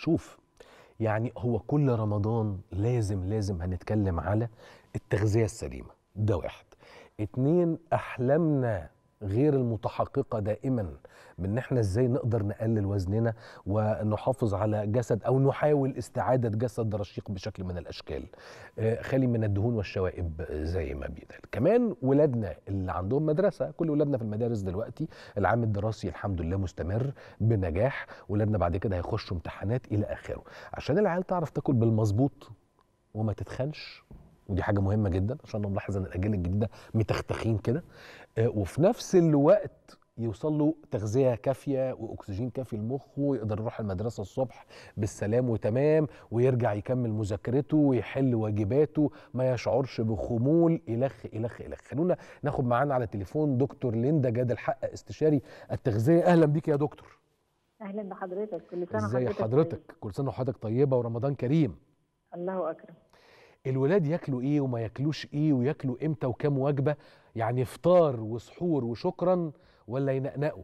شوف يعني هو كل رمضان لازم لازم هنتكلم على التغذية السليمة ده واحد اتنين أحلامنا غير المتحققة دائما بان احنا ازاي نقدر نقلل وزننا ونحافظ على جسد او نحاول استعادة جسد رشيق بشكل من الاشكال آه، خالي من الدهون والشوائب زي ما بيتقال كمان ولادنا اللي عندهم مدرسة كل ولادنا في المدارس دلوقتي العام الدراسي الحمد لله مستمر بنجاح ولادنا بعد كده هيخشوا امتحانات الى اخره عشان العيال تعرف تاكل بالمظبوط وما تتخنش ودي حاجه مهمه جدا عشان انا ملاحظ ان الاجيال الجديده متختخين كده آه، وفي نفس الوقت يوصل له تغذيه كافيه واكسجين كافي لمخه ويقدر يروح المدرسه الصبح بالسلام وتمام ويرجع يكمل مذاكرته ويحل واجباته ما يشعرش بخمول الخ الخ الخ خلونا ناخد معانا على التليفون دكتور ليندا جاد الحق استشاري التغذيه اهلا بيك يا دكتور اهلا بحضرتك كل سنه ازي وحضرتك حضرتك كل سنه وحضرتك طيبه ورمضان كريم طيب. الله اكرم الولاد ياكلوا ايه وما ياكلوش ايه وياكلوا امتى وكام وجبه يعني فطار وسحور وشكرا ولا ينقنقوا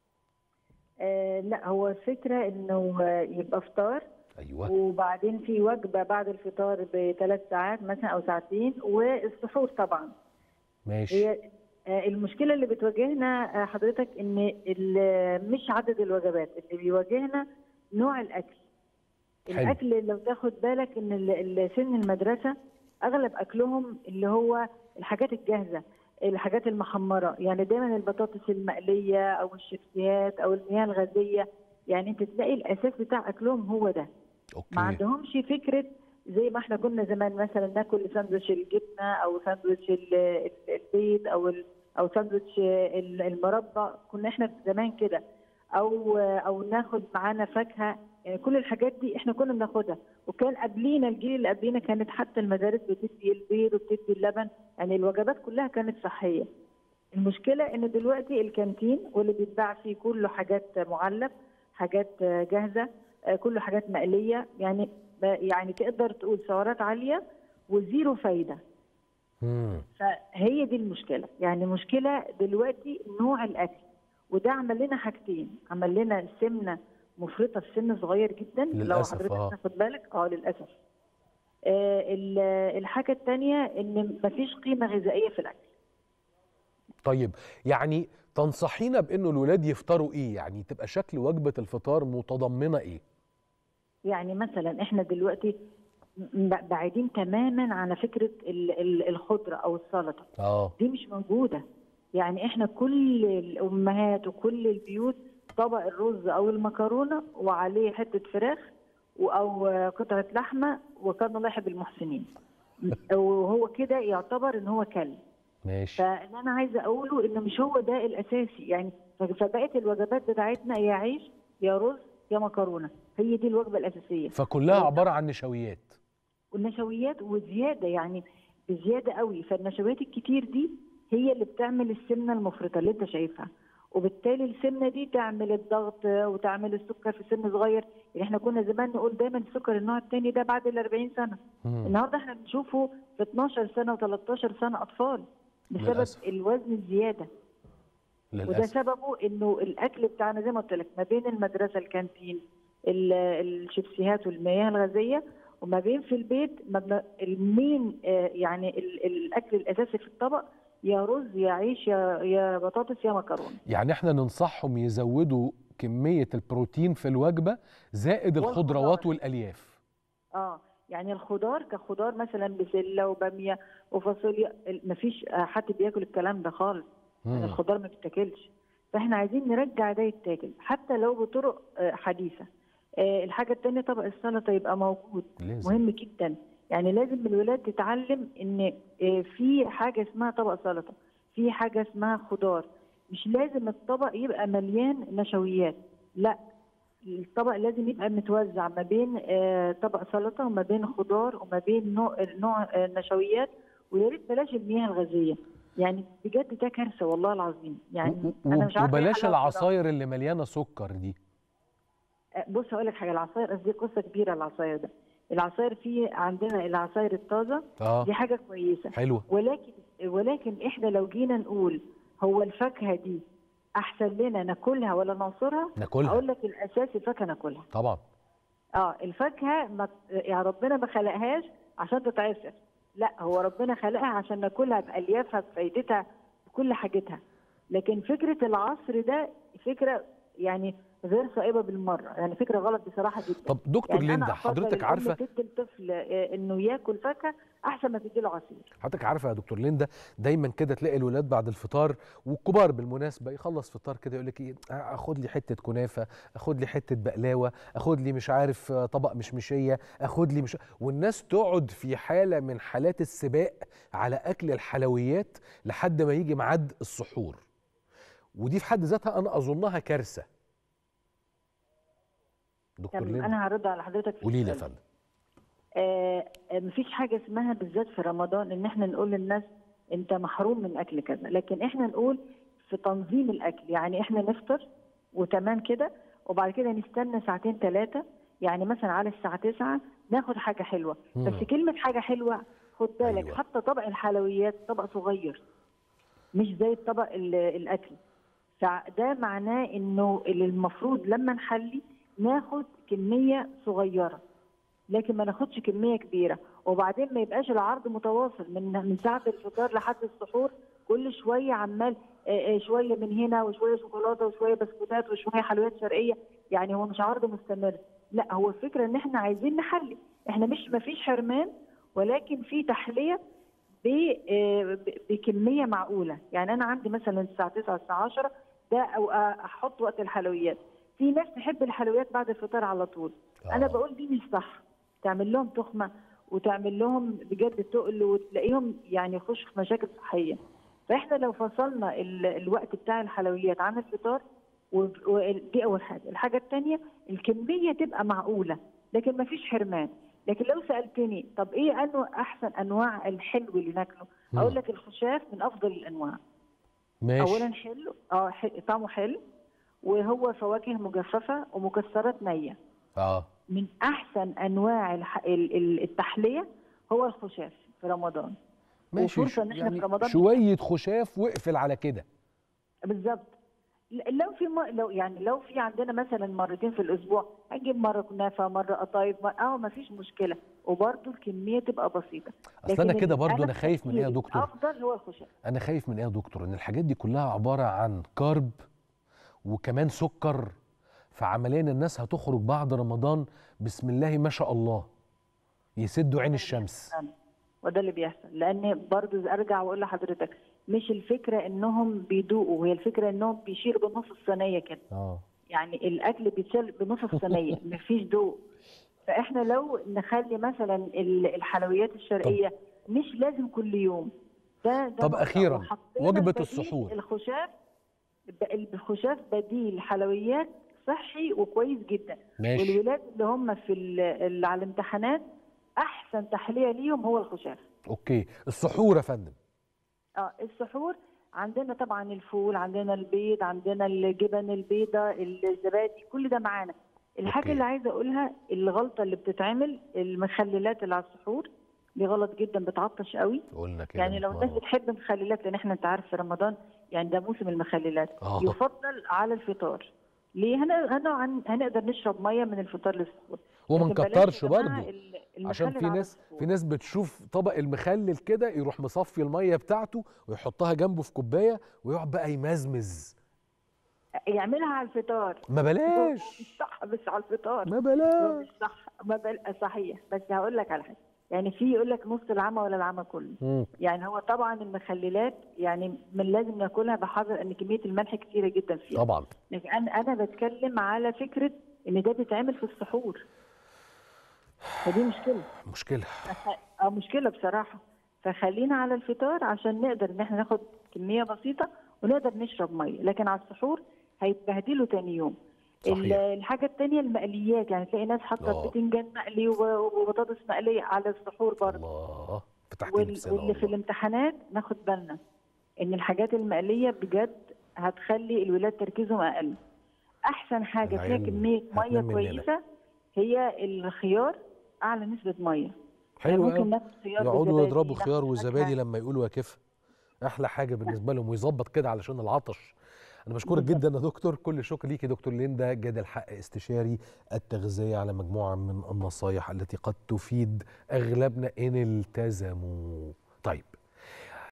آه لا هو الفكره انه آه، يبقى فطار ايوه وبعدين في وجبه بعد الفطار بثلاث ساعات مثلا او ساعتين والسحور طبعا ماشي هي آه، المشكله اللي بتواجهنا آه، حضرتك ان ال- مش عدد الوجبات اللي بيواجهنا نوع الاكل حلو. الاكل لو تاخد بالك ان ال- ال- سن المدرسه اغلب اكلهم اللي هو الحاجات الجاهزه الحاجات المحمره يعني دايما البطاطس المقليه او الشيبسيات او المياه الغازيه يعني انت تلاقي الاساس بتاع اكلهم هو ده ما اوكي عندهمش فكره زي ما احنا كنا زمان مثلا ناكل ساندوتش الجبنه او ساندوتش ال- ال- البيض او ال- او ساندوتش ال- المربى كنا احنا زمان كده او او ناخد معانا فاكهه يعني كل الحاجات دي احنا كنا بناخدها وكان قبلينا الجيل اللي قبلينا كانت حتى المدارس بتدي البيض وبتدي اللبن يعني الوجبات كلها كانت صحيه المشكله ان دلوقتي الكانتين واللي بيتباع فيه كله حاجات معلب حاجات جاهزه آه، كله حاجات مقليه يعني يعني تقدر تقول سعرات عاليه وزيرو فايده مم. فهي دي المشكله يعني المشكله دلوقتي نوع الاكل وده عمل لنا حاجتين عمل لنا سمنه مفرطه في سن صغير جدا لو للأسف، حضرتك آه. تاخد بالك اه للاسف آه ال- الحاجه الثانيه ان مفيش قيمه غذائيه في الاكل طيب يعني تنصحينا بانه الولاد يفطروا ايه يعني تبقى شكل وجبه الفطار متضمنه ايه يعني مثلا احنا دلوقتي م- بعيدين تماما عن فكره ال- ال- الخضره او السلطه اه دي مش موجوده يعني احنا كل الامهات وكل البيوت طبق الرز او المكرونه وعليه حته فراخ و- او قطعه لحمه وكان الله يحب المحسنين وهو كده يعتبر ان هو كل ماشي فاللي انا عايزه اقوله ان مش هو ده الاساسي يعني فبقت الوجبات بتاعتنا يا عيش يا رز يا مكرونه هي دي الوجبه الاساسيه فكلها عباره عن نشويات والنشويات وزياده يعني بزياده قوي فالنشويات الكتير دي هي اللي بتعمل السمنه المفرطه اللي انت شايفها وبالتالي السمنه دي تعمل الضغط وتعمل السكر في سن صغير يعني احنا كنا زمان نقول دايما السكر النوع الثاني ده بعد ال 40 سنه مم. النهارده احنا بنشوفه في 12 سنه و13 سنه اطفال بسبب للأسف. الوزن الزياده وده للاسف سببه انه الاكل بتاعنا زي ما قلت لك ما بين المدرسه الكانتين ال- الشيبسيهات والمياه الغازيه وما بين في البيت ما بن- المين آه، يعني ال- الاكل الاساسي في الطبق يا رز يا عيش يا يا بطاطس يا مكرونه يعني احنا ننصحهم يزودوا كميه البروتين في الوجبه زائد الخضروات والخضار. والالياف اه يعني الخضار كخضار مثلا بسله وباميه وفاصوليا ال- مفيش آه، حد بياكل الكلام ده خالص يعني مم. الخضار ما بتتاكلش فاحنا عايزين نرجع ده يتاكل حتى لو بطرق آه، حديثه آه، الحاجه الثانيه طبق السلطه يبقى موجود لازم مهم جدا يعني لازم الولاد تتعلم ان آه، في حاجه اسمها طبق سلطه في حاجه اسمها خضار مش لازم الطبق يبقى مليان نشويات لا الطبق لازم يبقى متوزع ما بين آه، طبق سلطه وما بين خضار وما بين نوع نوع آه، نشويات ويا ريت بلاش المياه الغازيه يعني بجد ده كارثه والله العظيم يعني و- و- انا مش عارفه إيه وبلاش حلاوة العصاير اللي مليانه سكر دي آه، بص هقول لك حاجه العصاير دي قصه كبيره العصاير ده العصاير في عندنا العصاير الطازه اه دي حاجه كويسه حلوه ولكن ولكن احنا لو جينا نقول هو الفاكهه دي احسن لنا ناكلها ولا نعصرها ناكلها اقول لك الاساس الفاكهه ناكلها طبعا اه الفاكهه ما يعني ربنا ما خلقهاش عشان تتعصر لا هو ربنا خلقها عشان ناكلها باليافها بفايدتها بكل حاجتها لكن فكره العصر ده فكره يعني غير صائبه بالمره يعني فكره غلط بصراحه جدا طب دكتور يعني ليندا أنا أفضل حضرتك الأم عارفه تدي الطفل آه، انه ياكل فاكهه احسن ما تدي له عصير حضرتك عارفه يا دكتور ليندا دايما كده تلاقي الولاد بعد الفطار والكبار بالمناسبه يخلص فطار كده يقول لك ايه آه، اخد لي حته كنافه اخد لي حته بقلاوه اخد لي مش عارف آه، طبق مشمشيه اخد لي مش والناس تقعد في حاله من حالات السباق على اكل الحلويات لحد ما يجي ميعاد السحور ودي في حد ذاتها انا اظنها كارثه دكتور تمام ليندا انا هرد على حضرتك في قولي لي يا السؤال. فندم آه آه، مفيش حاجه اسمها بالذات في رمضان ان احنا نقول للناس انت محروم من اكل كذا لكن احنا نقول في تنظيم الاكل يعني احنا نفطر وتمام كده وبعد كده نستنى ساعتين ثلاثه يعني مثلا على الساعه 9 ناخد حاجه حلوه مم. بس كلمه حاجه حلوه خد بالك أيوة. حتى طبق الحلويات طبق صغير مش زي الطبق ال- الاكل فده معناه انه اللي المفروض لما نحلي ناخد كميه صغيره لكن ما ناخدش كميه كبيره وبعدين ما يبقاش العرض متواصل من من ساعه الفطار لحد السحور كل شويه عمال آه، آه، شويه من هنا وشويه شوكولاته وشويه بسكوتات وشويه حلويات شرقيه يعني هو مش عرض مستمر لا هو الفكره ان احنا عايزين نحلي احنا مش ما فيش حرمان ولكن في تحليه ب- آه، ب- بكميه معقوله يعني انا عندي مثلا الساعه 9 الساعه 10 ده او احط وقت الحلويات في ناس تحب الحلويات بعد الفطار على طول انا آه. بقول دي مش صح تعمل لهم تخمه وتعمل لهم بجد تقل وتلاقيهم يعني يخشوا في مشاكل صحيه فاحنا لو فصلنا ال- الوقت بتاع الحلويات عن الفطار و- و- دي اول حاجه الحاجه الثانيه الكميه تبقى معقوله لكن ما فيش حرمان لكن لو سالتني طب ايه انه احسن انواع الحلو اللي ناكله مم. اقول لك الخشاف من افضل الانواع ماشي اولا حلو اه ح- طعمه حلو وهو فواكه مجففه ومكسرات نيه اه من احسن انواع الح... ال- ال- التحليه هو الخشاف في رمضان ماشي وفرصة إن إحنا يعني في رمضان شويه خشاف واقفل على كده بالظبط ل- لو في م... لو يعني لو في عندنا مثلا مرتين في الاسبوع هنجيب مره كنافه مره قطايف مر... اه ما فيش مشكله وبرده الكميه تبقى بسيطه اصل انا لكن كده ال- برضو انا خايف من ايه يا التفكير دكتور الافضل هو الخشاف انا خايف من ايه يا دكتور ان الحاجات دي كلها عباره عن كارب وكمان سكر فعمليا الناس هتخرج بعد رمضان بسم الله ما شاء الله يسدوا عين الشمس وده اللي بيحصل لان برضه ارجع واقول لحضرتك مش الفكره انهم بيدوقوا هي الفكره انهم بيشيلوا بنص الصينيه كده اه يعني الاكل بيتشال بنص الصينيه مفيش ذوق فاحنا لو نخلي مثلا ال- الحلويات الشرقيه مش لازم كل يوم ده, ده طب نقطة. أخيراً، وحطينا وجبة البديل السحور. الخشاف ب- الخشاف بديل حلويات صحي وكويس جدا ماشي والولاد اللي هم في ال- اللي على الامتحانات احسن تحليه ليهم هو الخشاف اوكي السحور يا فندم اه السحور عندنا طبعا الفول عندنا البيض عندنا الجبن البيضاء الزبادي كل ده معانا الحاجه أوكي. اللي عايزه اقولها الغلطه اللي بتتعمل المخللات اللي على السحور دي غلط جدا بتعطش قوي قلنا كده يعني لو الناس آه. بتحب مخللات لان احنا انت عارف في رمضان يعني ده موسم المخللات آه. يفضل على الفطار ليه هن... هن... هنقدر نشرب ميه من الفطار للسحور وما لكن بلاش نكترش يا جماعة برضو ال- عشان المخلل في على ناس السحور. في ناس بتشوف طبق المخلل كده يروح مصفي الميه بتاعته ويحطها جنبه في كوبايه ويقعد بقى يمزمز يعملها على الفطار ما بلاش مش صح بس على الفطار ما هو بلاش مش صح ما بل... صحيح بس هقول لك على حاجه يعني في يقول لك نص العمى ولا العمى كله مم. يعني هو طبعا المخللات يعني من لازم ناكلها بحذر ان كميه الملح كتيره جدا فيها طبعا لكن انا انا بتكلم على فكره ان ده بيتعمل في السحور فدي مشكله مشكله فخ- اه مشكله بصراحه فخلينا على الفطار عشان نقدر ان احنا ناخد كميه بسيطه ونقدر نشرب ميه لكن على السحور هيتبهدلوا تاني يوم ال- صحيح. الحاجه الثانيه المقليات يعني تلاقي ناس حاطه آه. بتنجان مقلي و- وبطاطس مقليه على السحور برضه الله فتحت وال- نفسنا واللي في والله. الامتحانات ناخد بالنا ان الحاجات المقليه بجد هتخلي الولاد تركيزهم اقل احسن حاجه فيها العيال كميه ميه هتنام مننا. كويسه هي الخيار اعلى نسبه ميه حلو ممكن قوي ناخد خيار يقعدوا بزبادي، يضربوا ناخد خيار فاكهة. وزبادي لما يقولوا يا كيف احلى حاجه بالنسبه لهم ويظبط كده علشان العطش انا بشكرك بالظبط. جدا يا دكتور كل الشكر ليك يا دكتور ليندا جاد الحق استشاري التغذيه على مجموعه من النصايح التي قد تفيد اغلبنا ان التزموا طيب